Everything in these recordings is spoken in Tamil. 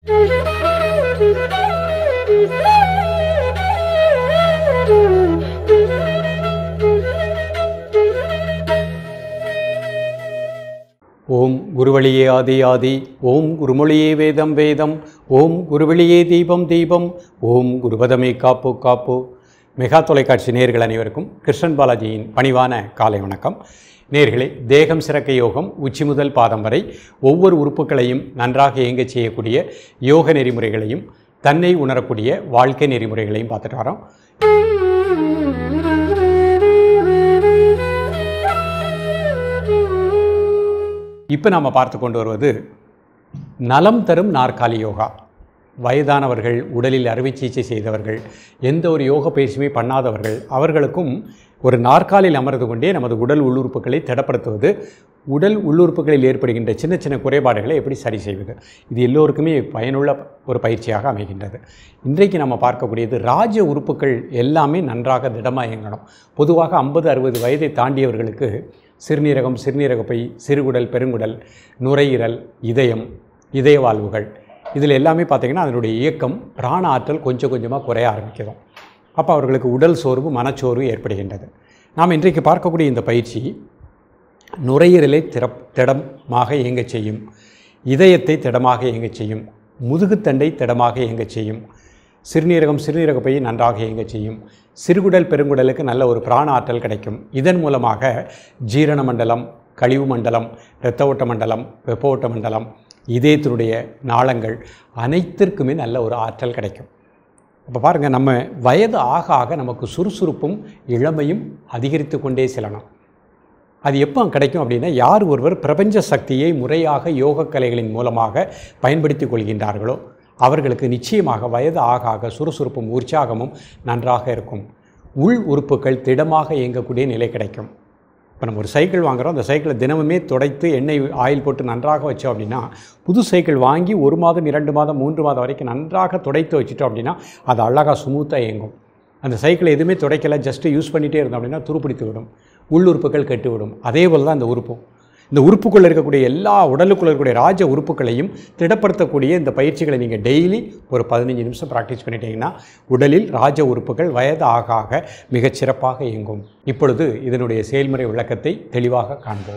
ஓம் குருவழியே ஆதி ஆதி ஓம் குருமொழியே வேதம் வேதம் ஓம் குருவழியே தீபம் தீபம் ஓம் குருபதமே காப்பு காப்பு மெகா தொலைக்காட்சி நேர்கள் அனைவருக்கும் கிருஷ்ணன் பாலாஜியின் பணிவான காலை வணக்கம் நேர்களே தேகம் சிறக்க யோகம் உச்சி முதல் பாதம் வரை ஒவ்வொரு உறுப்புகளையும் நன்றாக இயங்கச் செய்யக்கூடிய யோக நெறிமுறைகளையும் தன்னை உணரக்கூடிய வாழ்க்கை நெறிமுறைகளையும் பார்த்துட்டு வரோம் இப்போ நாம் பார்த்து கொண்டு வருவது நலம் தரும் நாற்காலி யோகா வயதானவர்கள் உடலில் அறுவை சிகிச்சை செய்தவர்கள் எந்த ஒரு யோக பயிற்சியுமே பண்ணாதவர்கள் அவர்களுக்கும் ஒரு நாற்காலில் அமர்ந்து கொண்டே நமது உடல் உள்ளுறுப்புகளை திடப்படுத்துவது உடல் உள்ளுறுப்புகளில் ஏற்படுகின்ற சின்ன சின்ன குறைபாடுகளை எப்படி சரி செய்வது இது எல்லோருக்குமே பயனுள்ள ஒரு பயிற்சியாக அமைகின்றது இன்றைக்கு நம்ம பார்க்கக்கூடியது ராஜ உறுப்புகள் எல்லாமே நன்றாக திடமாக இயங்கணும் பொதுவாக ஐம்பது அறுபது வயதை தாண்டியவர்களுக்கு சிறுநீரகம் சிறுநீரகப்பை சிறுகுடல் பெருங்குடல் நுரையீரல் இதயம் இதய வாழ்வுகள் இதில் எல்லாமே பார்த்திங்கன்னா அதனுடைய இயக்கம் பிராண ஆற்றல் கொஞ்சம் கொஞ்சமாக குறைய ஆரம்பிக்கிறோம் அப்போ அவர்களுக்கு உடல் சோர்வு மனச்சோர்வு ஏற்படுகின்றது நாம் இன்றைக்கு பார்க்கக்கூடிய இந்த பயிற்சி நுரையீரலை திற திடமாக இயங்கச் செய்யும் இதயத்தை திடமாக இயங்கச் செய்யும் முதுகுத்தண்டை திடமாக இயங்கச் செய்யும் சிறுநீரகம் சிறுநீரகப்பையை நன்றாக இயங்கச் செய்யும் சிறுகுடல் பெருங்குடலுக்கு நல்ல ஒரு பிராண ஆற்றல் கிடைக்கும் இதன் மூலமாக ஜீரண மண்டலம் கழிவு மண்டலம் இரத்த ஓட்ட மண்டலம் வெப்ப ஓட்ட மண்டலம் இதயத்தினுடைய நாளங்கள் அனைத்திற்குமே நல்ல ஒரு ஆற்றல் கிடைக்கும் அப்போ பாருங்கள் நம்ம வயது ஆக ஆக நமக்கு சுறுசுறுப்பும் இளமையும் அதிகரித்து கொண்டே செல்லணும் அது எப்போ கிடைக்கும் அப்படின்னா யார் ஒருவர் பிரபஞ்ச சக்தியை முறையாக யோக கலைகளின் மூலமாக பயன்படுத்தி கொள்கின்றார்களோ அவர்களுக்கு நிச்சயமாக வயது ஆக ஆக சுறுசுறுப்பும் உற்சாகமும் நன்றாக இருக்கும் உள் உறுப்புகள் திடமாக இயங்கக்கூடிய நிலை கிடைக்கும் இப்போ நம்ம ஒரு சைக்கிள் வாங்குகிறோம் அந்த சைக்கிளை தினமுமே துடைத்து எண்ணெய் ஆயில் போட்டு நன்றாக வச்சோம் அப்படின்னா புது சைக்கிள் வாங்கி ஒரு மாதம் இரண்டு மாதம் மூன்று மாதம் வரைக்கும் நன்றாக துடைத்து வச்சுட்டோம் அப்படின்னா அது அழகாக ஸ்மூத்தாக இயங்கும் அந்த சைக்கிளை எதுவுமே துடைக்கல ஜஸ்ட்டு யூஸ் பண்ணிகிட்டே இருந்தோம் அப்படின்னா துருப்பிடித்து விடும் உள்ளுறுப்புகள் கெட்டுவிடும் அதே போல் தான் அந்த உறுப்பும் இந்த உறுப்புக்குள்ளே இருக்கக்கூடிய எல்லா உடலுக்குள்ளே இருக்கக்கூடிய ராஜ உறுப்புகளையும் திடப்படுத்தக்கூடிய இந்த பயிற்சிகளை நீங்கள் டெய்லி ஒரு பதினஞ்சு நிமிஷம் ப்ராக்டிஸ் பண்ணிட்டீங்கன்னா உடலில் ராஜ உறுப்புகள் வயது ஆக ஆக மிகச் சிறப்பாக இயங்கும் இப்பொழுது இதனுடைய செயல்முறை விளக்கத்தை தெளிவாக காண்போம்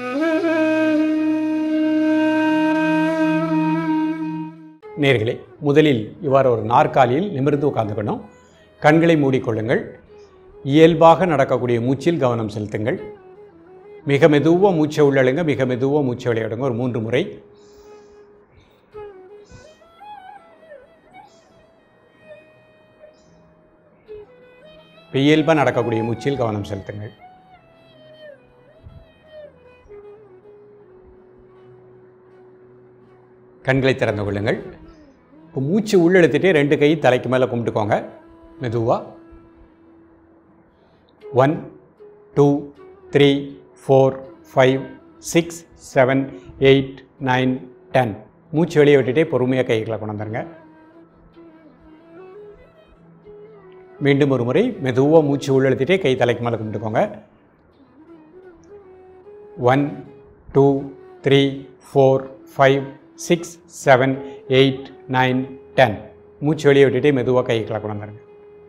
நேர்களே முதலில் இவ்வாறு ஒரு நாற்காலியில் நிமிர்ந்து உட்கார்ந்துக்கணும் கண்களை மூடிக்கொள்ளுங்கள் இயல்பாக நடக்கக்கூடிய மூச்சில் கவனம் செலுத்துங்கள் மிக மெதுவாக மூச்சை உள்ளழுங்க மிக மெதுவாக மூச்சை விளையாடுங்க ஒரு மூன்று முறை இயல்பாக நடக்கக்கூடிய மூச்சில் கவனம் செலுத்துங்கள் கண்களை திறந்து கொள்ளுங்கள் இப்போ மூச்சு உள்ளெழுத்துட்டே ரெண்டு கை தலைக்கு மேலே கும்பிட்டுக்கோங்க மெதுவாக one two three four five six seven eight nine ten மூச்சு வெளியே விட்டுட்டே பொறுமையாக கைகளை கொண்டாந்துருங்க மீண்டும் ஒரு முறை மெதுவாக மூச்சு உள்ளெழுத்திட்டே கை தலைக்கு மேலே கும்பிட்டுக்கோங்க one two three four five six seven eight nine ten மூச்சு வெளியே விட்டுட்டே மெதுவாக கைகளை கொண்டாந்துருங்க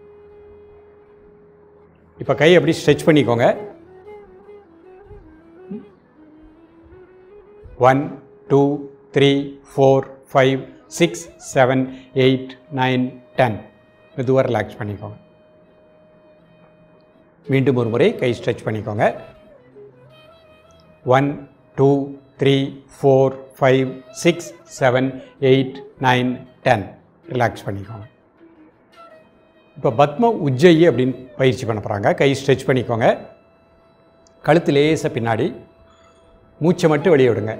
இப்போ கை அப்படி ஸ்ட்ரெச் பண்ணிக்கோங்க one two three four five six seven eight nine ten மெதுவாக ரிலாக்ஸ் பண்ணிக்கோங்க மீண்டும் ஒரு முறை கை ஸ்ட்ரெச் பண்ணிக்கோங்க one two three four five six seven eight nine ten relax பண்ணிக்கோங்க இப்போ பத்ம உஜ்ஜயி அப்படின்னு பயிற்சி பண்ண போகிறாங்க கை ஸ்ட்ரெச் பண்ணிக்கோங்க கழுத்து லேசாக பின்னாடி மூச்சை மட்டும் வெளியே விடுங்க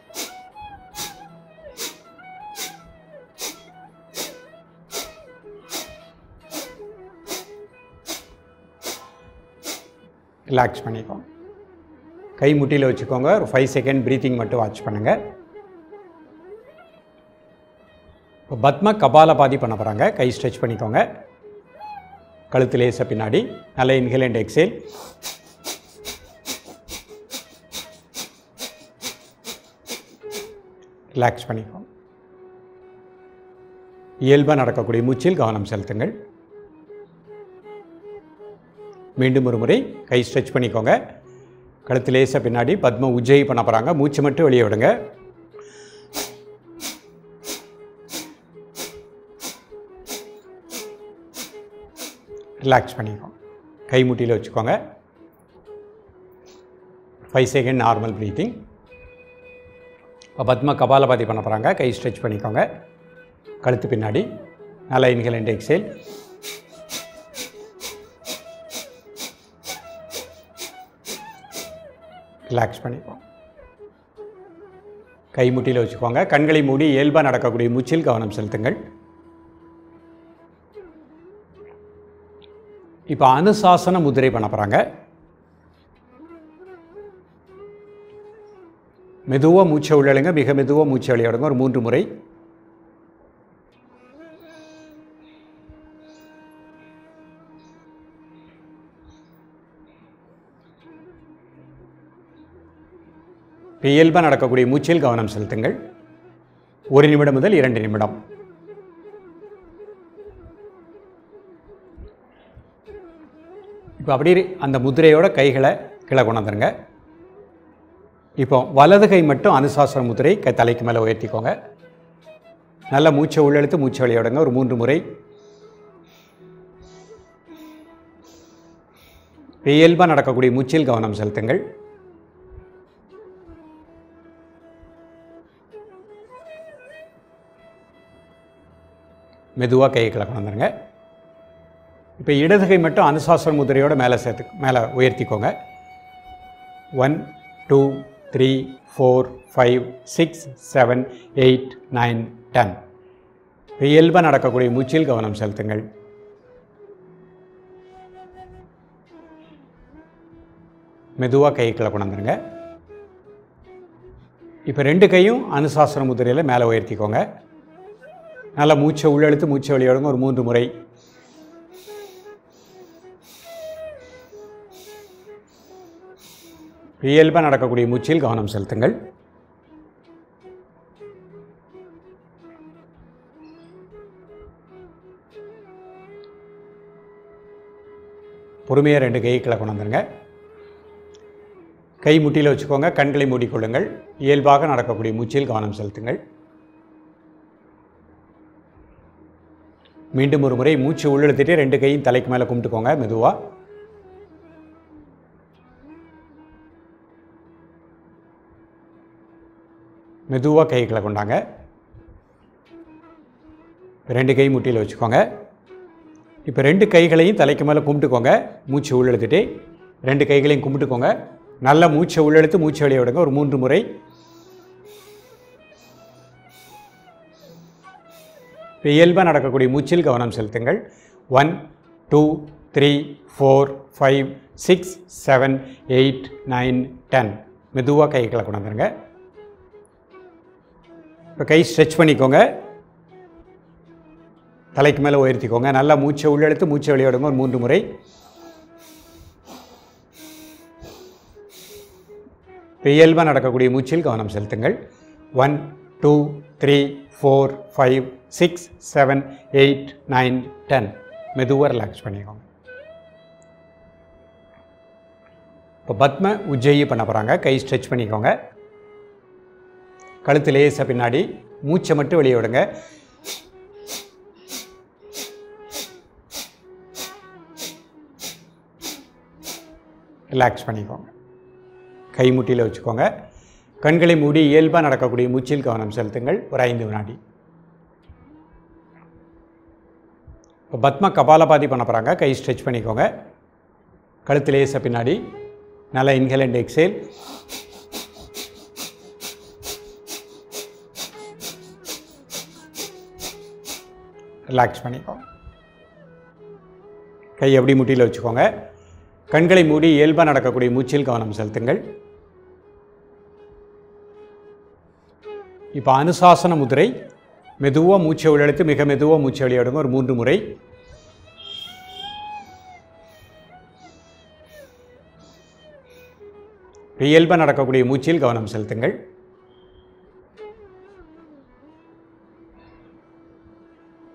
ரிலாக்ஸ் பண்ணிக்கோங்க கை முட்டியில் வச்சுக்கோங்க ஒரு ஃபைவ் செகண்ட் ப்ரீத்திங் மட்டும் வாட்ச் பண்ணுங்கள் இப்போ பத்ம கபாலபாதி பண்ண போகிறாங்க கை ஸ்ட்ரெச் பண்ணிக்கோங்க கழுத்து லேச பின்னாடி நல்ல இன்ஹேல் அண்ட் எக்ஸேல் ரிலாக்ஸ் பண்ணிக்கோங்க இயல்பாக நடக்கக்கூடிய மூச்சில் கவனம் செலுத்துங்கள் மீண்டும் ஒரு முறை கை ஸ்ட்ரெச் பண்ணிக்கோங்க கழுத்து லேசாக பின்னாடி பத்ம உஜ்ஜை பண்ண போகிறாங்க மூச்சு மட்டும் வெளியே விடுங்க ரிலாக்ஸ் பண்ணிக்கோங்க கை முட்டியில் வச்சுக்கோங்க ஃபைவ் செகண்ட் நார்மல் ப்ரீத்திங் இப்போ பத்ம கபாலபாதி பண்ண போகிறாங்க கை ஸ்ட்ரெச் பண்ணிக்கோங்க கழுத்து பின்னாடி நல்லா இன்ஹேல் அண்ட் எக்ஸேல் ரிலாக்ஸ் பண்ணிக்கோங்க கை முட்டியில் வச்சுக்கோங்க கண்களை மூடி இயல்பாக நடக்கக்கூடிய மூச்சில் கவனம் செலுத்துங்கள் இப்போ அனுசாசன முதிரை பண்ண போகிறாங்க மெதுவாக மூச்சை உள்ளழுங்க மிக மெதுவாக மூச்சை வெளியிடுங்க ஒரு மூன்று முறை இப்போ இயல்பாக நடக்கக்கூடிய மூச்சில் கவனம் செலுத்துங்கள் ஒரு நிமிடம் முதல் இரண்டு நிமிடம் இப்போ அப்படியே அந்த முதிரையோட கைகளை கீழே கொண்டாந்துருங்க இப்போ வலது கை மட்டும் அனுசாசன முதிரை கை தலைக்கு மேலே உயர்த்திக்கோங்க நல்ல மூச்சை உள்ளெழுத்து மூச்சை வெளியிடுங்க ஒரு மூன்று முறை இயல்பாக நடக்கக்கூடிய மூச்சில் கவனம் செலுத்துங்கள் மெதுவாக கையை கீழே கொண்டாந்துருங்க இப்போ இடது கை மட்டும் அனுசாசன முதிரையோட மேலே சேர்த்து மேலே உயர்த்திக்கோங்க one two three four five six seven eight nine ten இயல்பாக நடக்கக்கூடிய மூச்சில் கவனம் செலுத்துங்கள் மெதுவாக கை கீழே கொண்டாந்துருங்க இப்போ ரெண்டு கையும் அனுசாசன முதிரையில் மேலே உயர்த்திக்கோங்க நல்லா மூச்சை உள்ளெழுத்து மூச்சை வெளியிடுங்க ஒரு மூன்று முறை இயல்பாக நடக்கக்கூடிய மூச்சில் கவனம் செலுத்துங்கள் பொறுமையாக ரெண்டு கையை கீழே கொண்டு வந்துருங்க கை முட்டியில் வச்சுக்கோங்க கண்களை மூடிக்கொள்ளுங்கள் இயல்பாக நடக்கக்கூடிய மூச்சில் கவனம் செலுத்துங்கள் மீண்டும் ஒரு முறை மூச்சு உள்ளெழுத்துட்டு ரெண்டு கையும் தலைக்கு மேலே கும்பிட்டுக்கோங்க மெதுவாக மெதுவாக கைகளை கொண்டாங்க ரெண்டு கை முட்டியில் வச்சுக்கோங்க இப்போ ரெண்டு கைகளையும் தலைக்கு மேலே கும்பிட்டுக்கோங்க மூச்சு உள்ளெழுத்துட்டு ரெண்டு கைகளையும் கும்பிட்டுக்கோங்க நல்ல மூச்சை உள்ளெழுத்து மூச்சு வெளியே விடுங்க ஒரு மூன்று முறை இப்போ இயல்பாக நடக்கக்கூடிய மூச்சில் கவனம் செலுத்துங்கள் one two three four five six seven eight nine ten மெதுவாக கைகளை கொண்டாந்துருங்க இப்போ கை ஸ்ட்ரெச் பண்ணிக்கோங்க தலைக்கு மேலே உயர்த்திக்கோங்க நல்லா மூச்சை உள்ளெடுத்து மூச்சை வெளியிடுங்க ஒரு மூன்று முறை இப்போ இயல்பாக நடக்கக்கூடிய மூச்சில் கவனம் செலுத்துங்கள் one two three four five six seven eight nine ten மெதுவாக ரிலாக்ஸ் பண்ணிக்கோங்க இப்போ பத்ம உஜ்ஜயி பண்ண போகிறாங்க கை ஸ்ட்ரெச் பண்ணிக்கோங்க கழுத்து லேசாக பின்னாடி மூச்சை மட்டும் வெளியே விடுங்க ரிலாக்ஸ் பண்ணிக்கோங்க கை முட்டியில் வச்சுக்கோங்க கண்களை மூடி இயல்பாக நடக்கக்கூடிய மூச்சில் கவனம் செலுத்துங்கள் ஒரு ஐந்து வினாடி இப்போ பத்ம கபாலபாதி பண்ண போகிறாங்க கை ஸ்ட்ரெச் பண்ணிக்கோங்க கழுத்து லேசாக பின்னாடி நல்லா இன்ஹேல் அண்ட் எக்ஸேல் ரிலாக்ஸ் பண்ணிக்கோங்க கை எப்படி முட்டியில் வச்சுக்கோங்க கண்களை மூடி இயல்பாக நடக்கக்கூடிய மூச்சில் கவனம் செலுத்துங்கள் இப்போ அனுசாசன முதிரை மெதுவாக மூச்சை உள்ளெடுத்து மிக மெதுவாக மூச்சை வெளியிடுங்க ஒரு மூன்று முறை இயல்பாக நடக்கக்கூடிய மூச்சில் கவனம் செலுத்துங்கள்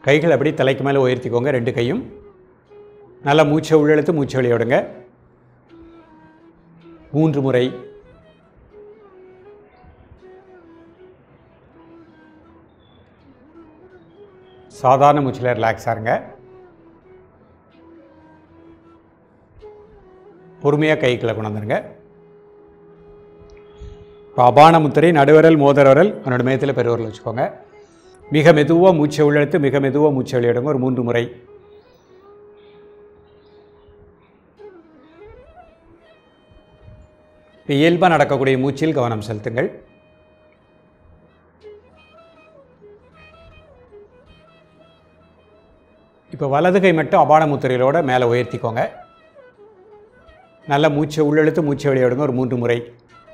கைகள் அப்படி தலைக்கு மேலே உயர்த்திக்கோங்க ரெண்டு கையும் நல்லா மூச்சை உள்ளெழுத்து மூச்சை வெளியே விடுங்க மூன்று முறை சாதாரண மூச்சில் ரிலாக்ஸ் ஆருங்க பொறுமையாக கைகளை கொண்டாந்துருங்க இப்போ அபான முத்திரை நடுவரல் மோதரவரல் அவனோட மேத்தில் பெருவரல் வச்சுக்கோங்க மிக மெதுவாக மூச்சை உள்ளெடுத்து மிக மெதுவாக மூச்சை வெளியிடுங்க ஒரு மூன்று முறை இப்போ இயல்பாக நடக்கக்கூடிய மூச்சில் கவனம் செலுத்துங்கள் இப்போ வலது கை மட்டும் அபான முத்திரைகளோட மேலே உயர்த்திக்கோங்க நல்லா மூச்சை உள்ளெழுத்து மூச்சை வெளியிடுங்க ஒரு மூன்று முறை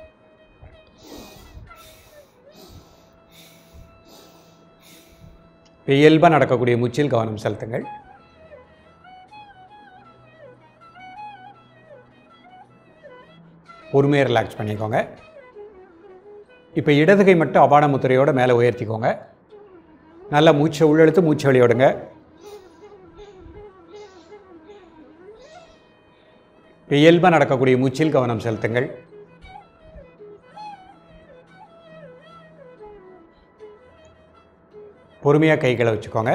இப்போ இயல்பாக நடக்கக்கூடிய மூச்சில் கவனம் செலுத்துங்கள் பொறுமையாக ரிலாக்ஸ் பண்ணிக்கோங்க இப்போ இடது கை மட்டும் அபான முத்திரையோட மேலே உயர்த்திக்கோங்க நல்லா மூச்சை உள்ளெழுத்து மூச்சை வெளியிடுங்க இப்போ இயல்பாக நடக்கக்கூடிய மூச்சில் கவனம் செலுத்துங்கள் பொறுமையாக கைகளை வச்சுக்கோங்க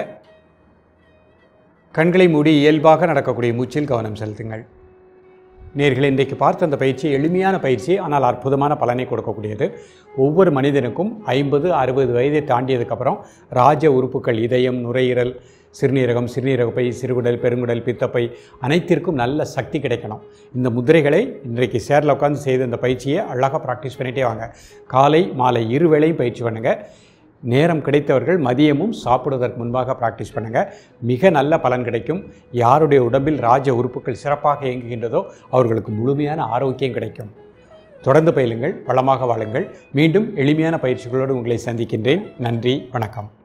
கண்களை மூடி இயல்பாக நடக்கக்கூடிய மூச்சில் கவனம் செலுத்துங்கள் நேர்களை இன்றைக்கு பார்த்த அந்த பயிற்சி எளிமையான பயிற்சி ஆனால் அற்புதமான பலனை கொடுக்கக்கூடியது ஒவ்வொரு மனிதனுக்கும் ஐம்பது அறுபது வயதை தாண்டியதுக்கப்புறம் ராஜ உறுப்புகள் இதயம் நுரையீரல் சிறுநீரகம் சிறுநீரகப்பை சிறுகுடல் பெருங்குடல் பித்தப்பை அனைத்திற்கும் நல்ல சக்தி கிடைக்கணும் இந்த முதிரைகளை இன்றைக்கு சேரில் உட்காந்து செய்த இந்த பயிற்சியை அழகாக ப்ராக்டிஸ் பண்ணிகிட்டே வாங்க காலை மாலை இரு வேளையும் பயிற்சி பண்ணுங்கள் நேரம் கிடைத்தவர்கள் மதியமும் சாப்பிடுவதற்கு முன்பாக ப்ராக்டிஸ் பண்ணுங்கள் மிக நல்ல பலன் கிடைக்கும் யாருடைய உடம்பில் ராஜ உறுப்புகள் சிறப்பாக இயங்குகின்றதோ அவர்களுக்கு முழுமையான ஆரோக்கியம் கிடைக்கும் தொடர்ந்து பயிலுங்கள் வளமாக வாழுங்கள் மீண்டும் எளிமையான பயிற்சிகளோடு உங்களை சந்திக்கின்றேன் நன்றி வணக்கம்